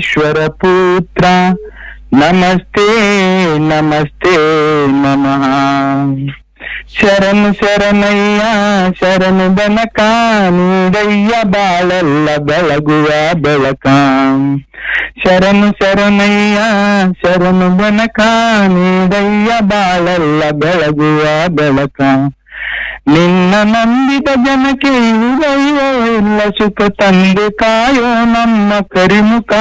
ಈಶ್ವರ ಪುತ್ರ ನಮಸ್ತೆ ನಮಸ್ತೆ ನಮಃ ಶರಣು ಶರಣಯ್ಯ ಶರಣು ಬನಕ ನೀಡಯ್ಯ ಬಾಳೆಲ್ಲ ಬೆಳಗುವ ಬೆಳಕ ಶರಣು ಶರಣಯ್ಯ ಶರಣು ಬನಕ ನೀಡಯ್ಯ ಬಾಳೆಲ್ಲ ಬೆಳಗುವ ಬೆಳಕ ನಿನ್ನ ನಂಬಿದ ಜನಕ್ಕೆ ಇವುಗೈವ ಇಲ್ಲ ಸುಖ ತಂದು ಕಾಯೋ ನಮ್ಮ ಕರಿಮುಖ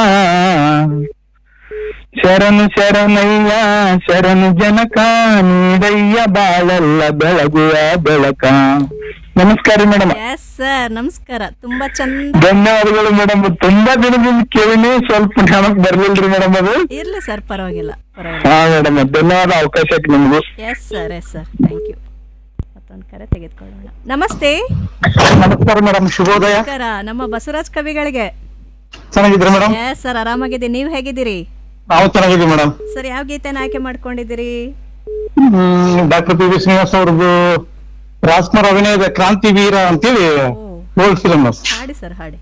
ಶರಣು ಶರಣಯ್ಯ ಶರಣು ಜನಕ ನೀಡಯ್ಯ ಬಾಳೆಲ್ಲ ಬೆಳಗುವ ಬೆಳಕ ನಮಸ್ಕಾರ ಮೇಡಮ್ ಎಸ್ ಸರ್ ನಮಸ್ಕಾರ ತುಂಬಾ ಚಂದ ಧನ್ಯವಾದಗಳು ಮೇಡಮ್ ತುಂಬಾ ದಿನದಿಂದ ಕೇಳಿನಿ ಸ್ವಲ್ಪ ನೆನಪು ಬರ್ಲಿಲ್ರಿ ಮೇಡಮ್ ಅದು ಇರ್ಲಿ ಸರ್ ಪರವಾಗಿಲ್ಲ ಪರವಾಗಿಲ್ಲ ಹಾ ಮೇಡಮ್ ಧನ್ಯವಾದ ಅವಕಾಶಕ್ಕೆ ನಿಮ್ಗೂ yes sir yes sir thank you ಮತ್ತೊಂದು ಕರೆ ತೆಗೆದುಕೊಳ್ಳೋಣ ನಮಸ್ತೆ ನಮಸ್ಕಾರ ಮೇಡಮ್ ಶುಭೋದಯ ನಮಸ್ಕಾರ ನಮ್ಮ ಬಸವರಾಜ್ ಕವಿಗಳಿಗೆ ಚೆನ್ನಾಗಿದ್ರಿ ಮೇಡಮ್ ಎಸ್ ಸರ್ ಆರಾಮಾಗಿದೆ ನೀವು ಹೇಗಿದ್ದೀರಿ ನಾವು ಚೆನ್ನಾಗಿದ್ದೀವಿ ಮೇಡಮ್ ಸರ್ ಯಾವ ಗೀತೆನ ಆಯ್ಕೆ ಮಾಡ್ಕೊಂಡಿದ್ದೀರಿ ಡಾಕ್ಟರ್ ಪಿ ವಿ ಶ್ರೀನಿವಾಸ್ ಅವ್ರದ್ದು ರಾಜ್ಕುಮಾರ್ ಅಭಿನಯದ ಕ್ರಾಂತಿ ವೀರ ಅಂತೇಳಿ ಓ ಓಲ್ಡ್ ಫಿಲಮ್ ಹಾಡಿ ಸರ್ ಹಾಡಿ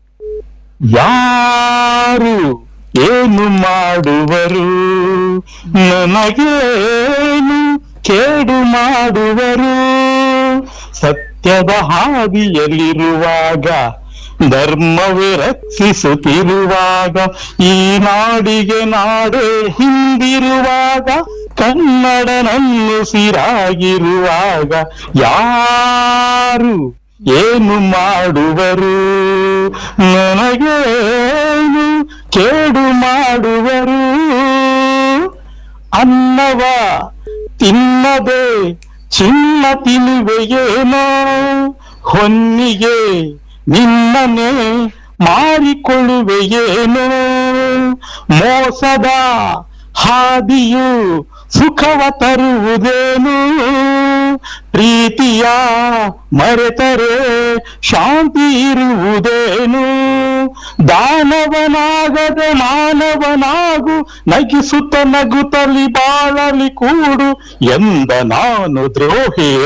ಯಾರು ಏನು ಮಾಡುವರು ನನಗೇನು ಕೇಡು ಮಾಡುವರು ಸತ್ಯದ ಹಾದಿಯಲ್ಲಿರುವಾಗ ಧರ್ಮವೇ ರಕ್ಷಿಸುತ್ತಿರುವಾಗ ಈ ನಾಡಿಗೆ ನಾಡೇ ಹಿಂದಿರುವಾಗ ಕನ್ನಡನನ್ನು ಸಿರಾಗಿರುವಾಗ ಯಾರು ಏನು ಮಾಡುವರು ನನಗೇನು ಕೇಡು ಮಾಡುವರು ಅನ್ನವ ತಿನ್ನದೆ ಚಿನ್ನ ತಿನ್ನುವೆಯೇನೋ ಹೊನ್ನಿಗೆ ನಿನ್ನನೆ ಮಾರಿಕೊಳ್ಳುವೆಯೇನೋ ಮೋಸದ ಹಾದಿಯು ಸುಖವ ತರುವುದೇನು ಪ್ರೀತಿಯ ಮರೆತರೆ ಶಾಂತಿ ಇರುವುದೇನು ದಾನವನಾಗದೆ ಮಾನವನಾಗು ನಗಿಸುತ್ತ ನಗುತ್ತಲಿ ಬಾಳಲಿ ಕೂಡು ಎಂದ ನಾನು ದ್ರೋಹಿ